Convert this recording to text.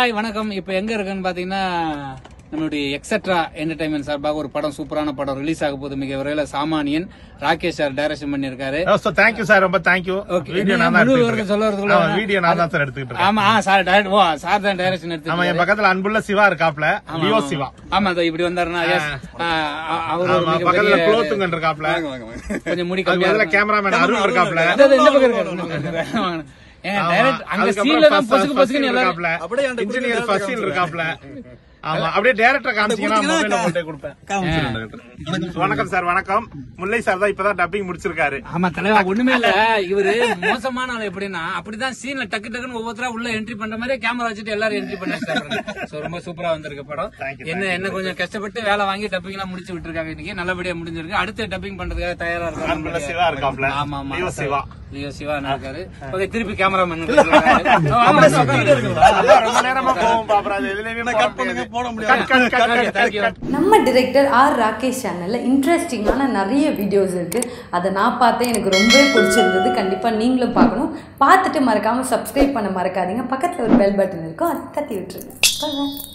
Hi வணக்கம் இப்போ எங்க இருக்குன்னு பாத்தீங்கன்னா நம்மளுடைய எக்ஸெட்ரா என்டர்டைன்மெண்ட் சார்பாக ஒரு படம் சூப்பரான படம் ரிலீஸ் ஆக போகுது மிக விரைவில் சாமானியன் ராகேஷ் சார் டைரக்ஷன் பண்ணியிருக்காரு சோ தேங்க்யூ சார் ரொம்ப தேங்க்யூ Okay. வீடியோ நீங்க நான் தான் முழு எடுத்துக்கிட்டு விவரத்தை சொல்ல வரதுக்குள்ள இருக்கேன் வீடியோ நான் தான் சார் எடுத்துக்கிட்டு இருக்கேன் ஆமா ஆ சார் direct- ஓ சார் தான் டைரக்ஷன் ஆமா என் எடுத்து பக்கத்துல அன்புள்ள சிவா இருக்காப்ல லியோ சிவா ஆமா அதோ இப்படி வந்தாருன்னா yes. ஆ, ஆ, அவர் ஒரு ஆமா மிகப்பெரிய- பக்கத்துல குலோத்துங்கன் இருக்காப்ல கொஞ்சம் முடி அது கம்மியா முதல்ல இருக்கும். கேமராமேன் அருண் இருக்காப்ல இதோ, இதோ, இந்த பக்கம் இருக்காரு, இந்த பக்கம் இருக்காரு. வாங்க. ஏங்க, ஆமா. direct அங்க அதுக்கப்புறம் சீன்ல தான் first- பொசுக்கு first பொசுக்குன்னு எல்லாரும் இருக்காப்ல. அப்படியே அந்த இன்ஜினியர் குடுத்துட்டு ஃபசில் இருக்காப்ல ஆமா அப்படியே டைரக்டர் காமிச்சீங்கன்னா மொபைல்ல போட்டே கொடுப்பேன் வணக்கம் சார் வணக்கம் முல்லை சார் தான் இப்பதான் டப்பிங் முடிச்சிருக்காரு ஆமா தலைவா ஒண்ணுமே இல்ல இவரு மோசமான ஆள் எப்படின்னா அப்படிதான் சீன்ல டக்கு டக்குன்னு ஒவ்வொருத்தரா உள்ள என்ட்ரி பண்ற மாதிரி கேமரா வச்சுட்டு எல்லாரும் என்ட்ரி பண்ணிட்டாங்க சோ ரொம்ப சூப்பரா வந்திருக்கு படம் Thank you, என்ன என்ன கொஞ்சம் கஷ்டப்பட்டு வேலை வாங்கி டப்பிங் எல்லாம் முடிச்சு விட்டுருக்காங்க இன்னைக்கு நல்லபடியா முடிஞ்சிருக்கு அடுத்து டப்பிங் பண்றதுக்காக தயாரா அன்புள்ள இருக்காங்க சிவா இருக்காப்ல ஆமா ஆமா லியோ சிவா லியோ சிவா இருக்காரு ஓகே திருப்பி கேமராமேன் ரொம்ப நேரமா போவோம் பாப்பா அது எதுலயுமே கட் பண்ணுங்க போட முடியாது cut cut cut cut thank you cut நம்ம டிரெக்டர் ஆர் ராகேஷ் சேனலில் இன்ட்ரெஸ்டிங்கான நிறைய வீடியோஸ் இருக்குது அதை நான் பார்த்தேன் எனக்கு ரொம்பவே பிடிச்சிருந்தது கண்டிப்பாக நீங்களும் பார்க்கணும் பார்த்துட்டு மறக்காமல் சப்ஸ்கிரைப் பண்ண மறக்காதீங்க பக்கத்தில் ஒரு பெல் பட்டன் இருக்கும் அதை தட்டி விட்டுருங்க Bye bye.